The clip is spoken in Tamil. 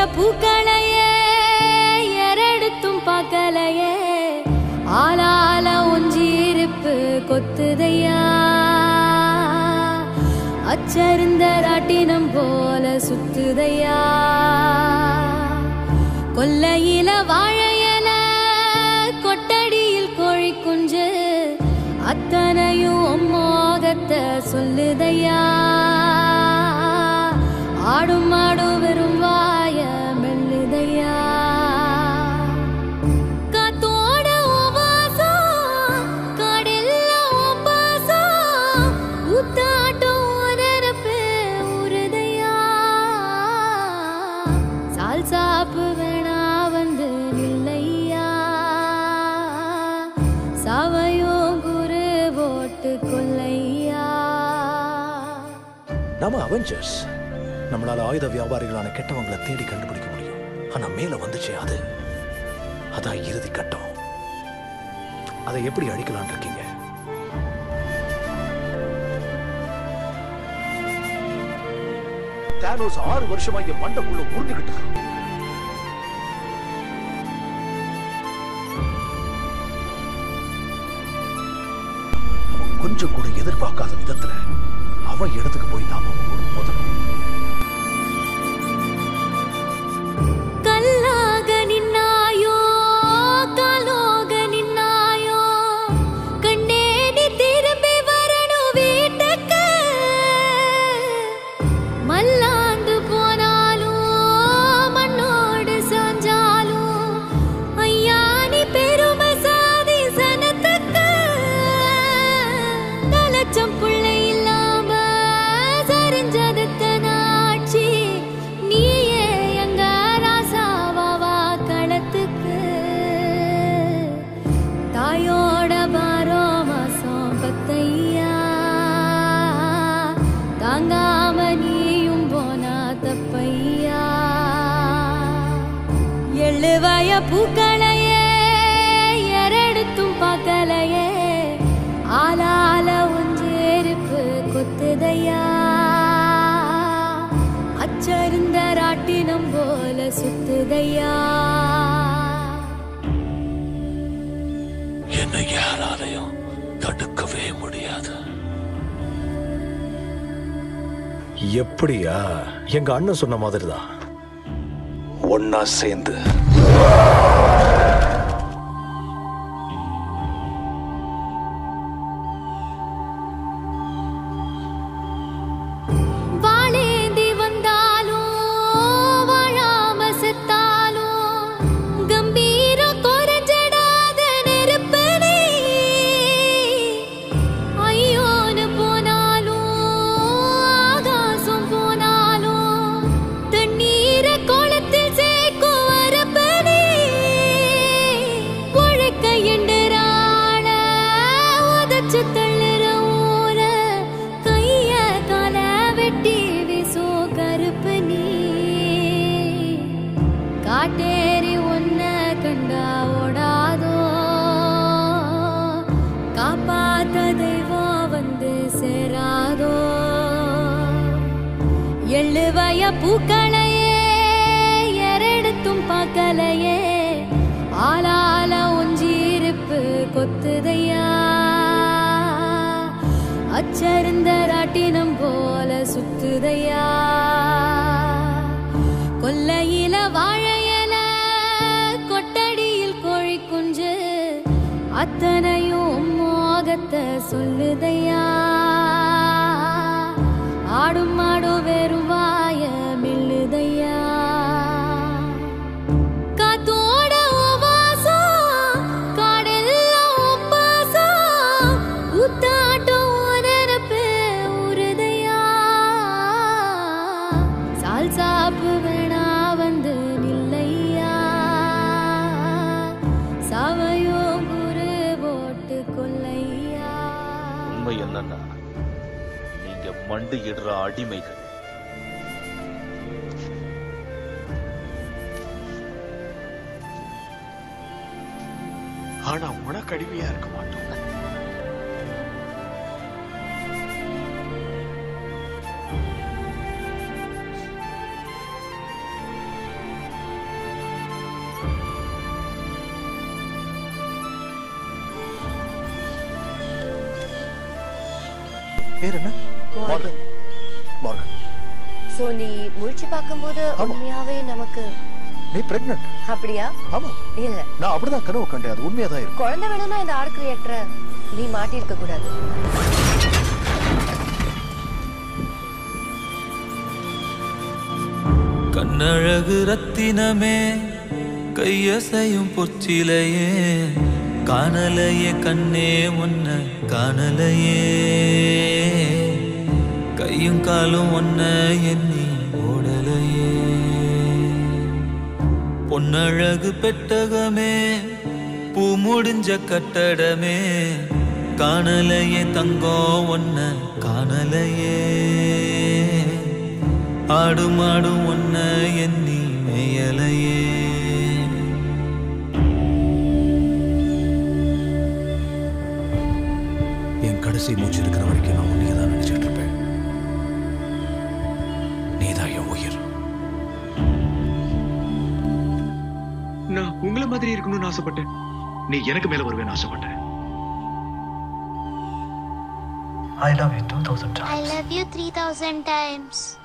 பூக்களையே எரெடுத்தும் பார்க்கலையே ஆளால ஒஞ்சிருப்பு கொத்துதையா அச்சருந்த ராட்டினம் போல சுத்துதையா கொல்லையில வாழையல கொட்டடியில் கோழி குஞ்சு அத்தனையும் மோகத்தை சொல்லுதையா ஆடும் மாடும் வெறும் வாய மெல்லுதையா காத்தோட உபாசம், காடெல்லாம் உபாசம், ஊத்தாட்டம் உதரப்பு உருதையா. சால் சாப்பு வேணா வந்து நில்லையா சவையோ குரு போட்டு கொல்லையா நாம அவெஞ்சர்ஸ் நம்மளால ஆயுத வியாபாரிகளான கெட்டவங்களை தேடி கண்டுபிடிக்க முடியும் ஆனா மேல வந்துச்சே அது அதான் இறுதி கட்டம் அதை எப்படி அழிக்கலாம்னு இருக்கீங்க தானோஸ் ஆறு வருஷமா இங்க மண்டக்குள்ள உருண்டுகிட்டு இருக்கான் அவன் கொஞ்சம் கூட எதிர்பார்க்காத விதத்துல அவன் இடத்துக்கு போய் நாம ஒரு மோதணும் கல்லாக நின்னாயோ காலோக நின்னாயோ கண்ணே நீ திரும்பி வரணும் வீட்டுக்கு மல்லாந்து போனாலும் மண்ணோடு சாஞ்சாலும் ஐயா நீ பெருமை சாதி சனத்துக்கு தலைச்சம் பிள்ளை இல்லாம சரிஞ்சதுக்கு நாட்சி நீயே எங்க ராசாவாவா களத்துக்கு தாயோட பாரோ மாசம் பத்தையா தாங்காம நீயும் போனா தப்பையா எழுவய பூக்களையே எரெடுத்தும் பார்க்கலையே ஆளால ஒஞ்சேருப்பு கொத்துதையா அச்சருந்த ராட்டினம் போல சுத்துதையா என்னை யாராலையும் தடுக்கவே முடியாது எப்படியா எங்க அண்ணன் சொன்ன மாதிரிதான் ஒன்னா சேர்ந்து வாழேந்தி வந்தாலும் வாழாம செத்தாலும் கம்பீரம் குறைஞ்சிடாத நெருப்பு நீ. ஐயோன்னு போனாலும் ஆகாசம் போனாலும் தண்ணீரை குளத்தில் சேர்க்கும் வரப்பு நீ. உழைக்க எண்டுறாள உதச்சு தள்ளுற ஊர கைய கால வெட்டி வீசோ கருப்பு நீ காட்டேரி ஒன்ன கண்டா ஓடாதோ காப்பாத்த தெய்வம் வந்து சேராதோ எழுவய பூக்களையே எரெடுத்தும் பார்க்கலையே ஆளால ஒஞ்சிருப்பு கொத்துதையா அச்சருந்த ராட்டினம் போல சுத்துதையா கொல்லையில வாழையல கொட்டடியில் கோழி குஞ்சு அத்தனையும் மோகத்தை சொல்லுதையா ஆடும் மாடும் வெறும் வாய மெல்லுதையா காத்தோட உபாசம், காடெல்லாம் உப்பாசம், ஊத்தாட்டம் உதரப்பு உருதையா. சால் சாப்பு வேணா வந்து நில்லையா சவையோ குரு போட்டு கொல்லையா உண்மை என்னன்னா நீங்க மண்டியிடுற அடிமைகள் ஆனா உனக்கு அடிமையா இருக்க மாட்டோம் பேர் என்ன மார்கன் மார்கன் சோ நீ முழிச்சு பார்க்கும்போது ஆமா. உண்மையாவே நமக்கு நீ பிரெக்னன்ட் அப்படியா ஆமா இல்ல நான் அப்படிதான் கனவு கண்டேன் அது உண்மையா தான் இருக்கும் குழந்தை வேணும்னா இந்த ஆர்ட் கிரியேட்டரை நீ மாட்டி இருக்க கூடாது கண்ணழகு ரத்தினமே கையசையும் பொற்சிலையே காணலையே கண்ணே ஒன்ன காணலையே கையும் காலும் ஒன்ன எண்ணி ஓடலையே பொன்னழகு பெட்டகமே பூ முடிஞ்ச கட்டடமே காணலையே தங்கம் ஒன்ன காணலையே ஆடும் ஆடும் ஒன்ன எண்ணி மேயலையே என் கடைசி மூச்சு இருக்கிற வரைக்கும் நான் உன்னைய தான் நினைச்சிட்டு இருப்பேன் நீதான் என் உயிர் நான் உங்களை மாதிரி இருக்கணும்னு ஆசைப்பட்டேன் நீ எனக்கு மேல வருவேன்னு ஆசைப்பட்டேன் I love you 2000 I love you 3000 times.